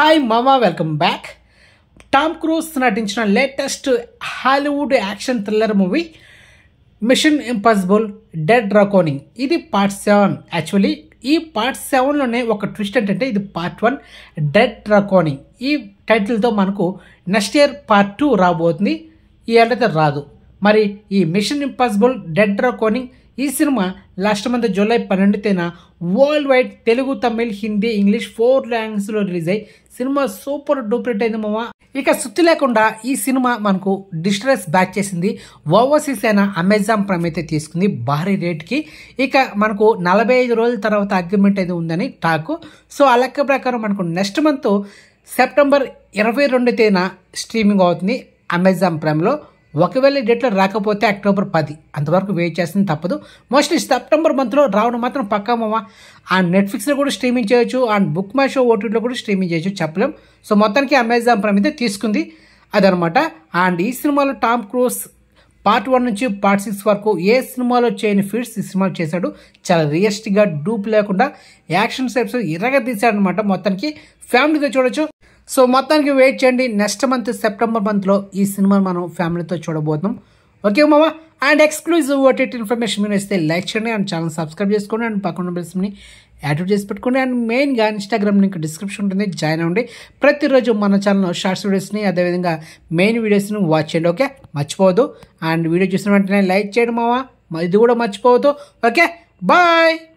hi మామా welcome back Tom Cruise నటించిన latest Hollywood action thriller movie Mission Impossible Dead Reckoning ఇది part seven actually ఈ part సెవెన్లోనే ఒక ట్విస్ట్ ఏంటంటే ఇది పార్ట్ వన్ డెడ్ రకోనింగ్ ఈ టైటిల్తో మనకు నెక్స్ట్ ఇయర్ పార్ట్ టూ రాబోతుంది ఈ ఏడాది రాదు మరి ఈ మిషన్ ఇంపాసిబుల్ డెడ్ రకోనింగ్ ఈ సినిమా లాస్ట్ మంత్ జూలై పన్నెండు తేదీన world wide Telugu Tamil Hindi English four లాంగ్వేజ్లో రిలీజ్ అయ్యి సినిమా సూపర్ డూప్లెట్ అయింది మామ ఇక సుత్తి లేకుండా ఈ సినిమా మనకు డిస్ట్రెస్ బ్యాక్ చేసింది ఓవర్సీస్ అయిన అమెజాన్ ప్రైమ్ అయితే తీసుకుంది భారీ రేట్కి ఇక మనకు నలభై ఐదు రోజుల తర్వాత అగ్రిమెంట్ అయితే ఉందని టాక్ సో ఆ లెక్క ప్రకారం మనకు నెక్స్ట్ మంత్ సెప్టెంబర్ ఇరవై రెండు తేదీన స్ట్రీమింగ్ అవుతుంది అమెజాన్ ప్రైమ్లో ఒకవేళ ఈ డేట్లో రాకపోతే అక్టోబర్ పది అంతవరకు వెయిట్ చేస్తుంది తప్పదు మోస్ట్లీ సెప్టెంబర్ మంత్లో రావడం మాత్రం పక్కా మామ ఆ నెట్ఫ్లిక్స్లో కూడా స్ట్రీమింగ్ చేయొచ్చు అండ్ బుక్ మై షో ఓటీటీలో కూడా స్ట్రీమింగ్ చేయొచ్చు చెప్పలేం సో మొత్తానికి అమెజాన్ ప్రైమ్ అయితే తీసుకుంది అదనమాట అండ్ ఈ సినిమాలో టామ్ క్రూస్ పార్ట్ వన్ నుంచి పార్ట్ సిక్స్ వరకు ఏ సినిమాలో చేయని ఫీడ్స్ ఈ సినిమాలో చేశాడు చాలా రియలిస్టిక్గా డూప్ లేకుండా యాక్షన్ స్టెప్స్ ఇరగ తీశాడనమాట మొత్తానికి ఫ్యామిలీతో చూడొచ్చు సో మొత్తానికి వెయిట్ చేయండి నెక్స్ట్ మంత్ సెప్టెంబర్ మంత్లో ఈ సినిమా మనం ఫ్యామిలీతో చూడబోతున్నాం ఓకే మామ అండ్ ఎక్స్క్లూజివ్ ఓటీటీ ఇన్ఫర్మేషన్ మీరు ఇస్తే లైక్ చేయండి అండ్ ఛానల్ సబ్స్క్రైబ్ చేసుకోండి అండ్ పక్కన బెల్స్ని యాక్టివ్ చేసి పెట్టుకోండి అండ్ మెయిన్గా ఇన్స్టాగ్రామ్ లింక్ డిస్క్రిప్షన్ ఉంటుంది జాయిన్ అవ్వండి ప్రతిరోజు మన ఛానల్లో షార్ట్స్ వీడియోస్ని అదేవిధంగా మెయిన్ వీడియోస్ని వాచ్ చేయండి ఓకే మర్చిపోవద్దు అండ్ వీడియో చూసిన వెంటనే లైక్ చేయడం మావా ఇది కూడా మర్చిపోవద్దు ఓకే బాయ్